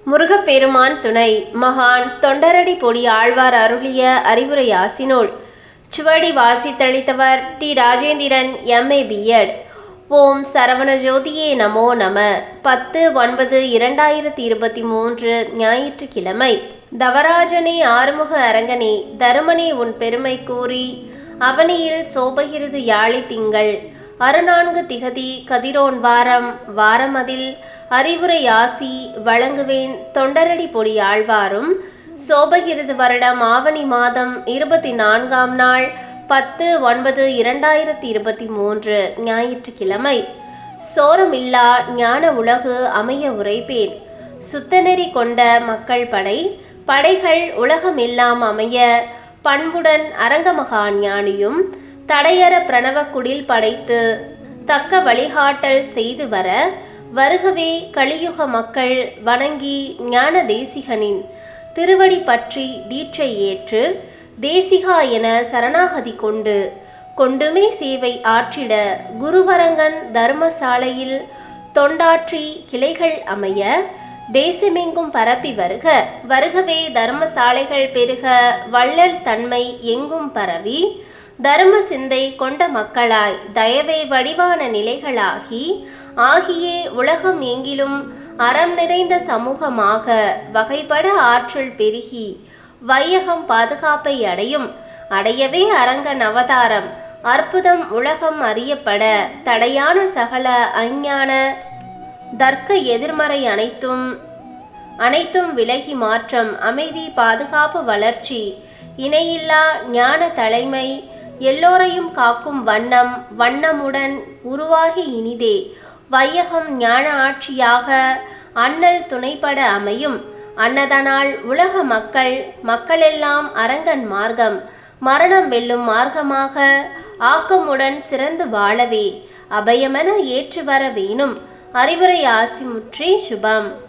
முருகப்பெருமான் துணை மகான் தொண்டரடி பொடி ஆழ்வார் அருளிய அறிவுரை ஆசினோள் சுவடி வாசித்தளித்தவர் டி ராஜேந்திரன் எம்ஏ பிஎட் ஓம் சரவண ஜோதியே நமோ நம பத்து ஒன்பது இரண்டாயிரத்தி இருபத்தி மூன்று ஞாயிற்றுக்கிழமை தவராஜனே ஆறுமுக அரங்கனே தருமனே உன் பெருமை கூறி அவனியில் சோபகிருது யாழி திங்கள் அறுநான்கு திகதி கதிரோன் வாரம் வாரமதில் அறிவுரை ஆசி வழங்குவேன் தொண்டரடி பொடி ஆழ்வாரும் சோபகிருது வருடம் ஆவணி மாதம் இருபத்தி நான்காம் நாள் பத்து ஒன்பது இரண்டாயிரத்தி இருபத்தி மூன்று ஞாயிற்றுக்கிழமை சோரமில்லா ஞான உலகு அமைய உரைப்பேன் சுத்தநெறி கொண்ட மக்கள் படை படைகள் உலகமெல்லாம் அமைய பண்புடன் அரங்கமகா ஞானியும் தடையற பிரணவ குடில் படைத்து தக்க வழிகாட்டல் செய்து வர வருகவே கலியுக மக்கள் வணங்கி ஞான தேசிகனின் திருவடி பற்றி தீட்சை ஏற்று தேசிகா என சரணாகதி கொண்டு கொண்டுமே சேவை ஆற்றிட குருவரங்கன் தர்மசாலையில் தொண்டாற்றி கிளைகள் அமைய தேசமெங்கும் பரப்பி வருக வருகவே தர்மசாலைகள் பெருக வள்ளல் தன்மை எங்கும் பரவி தர்ம சிந்தை கொண்ட மக்களாய் தயவே வடிவான நிலைகளாகி ஆகியே உலகம் எங்கிலும் அறம் நிறைந்த சமூகமாக வகைப்பட ஆற்றல் பெருகி வையகம் பாதுகாப்பை அடையும் அடையவே அரங்கன் அவதாரம் அற்புதம் உலகம் அறியப்பட தடையான சகல அஞ்ஞான தர்க்க எதிர்மறை அனைத்தும் அனைத்தும் விலகி மாற்றம் அமைதி பாதுகாப்பு வளர்ச்சி இணையில்லா ஞான தலைமை எல்லோரையும் காக்கும் வண்ணம் வண்ணமுடன் உருவாகி இனிதே வையகம் ஞான ஆட்சியாக அண்ணல் துணைப்பட அமையும் அன்னதனால் உலக மக்கள் மக்களெல்லாம் அரங்கன் மார்க்கம் மரணம் வெல்லும் மார்க்கமாக ஆக்கமுடன் சிறந்து வாழவே அபயமென ஏற்று வர வேணும் அறிவுரை ஆசி முற்றி சுபம்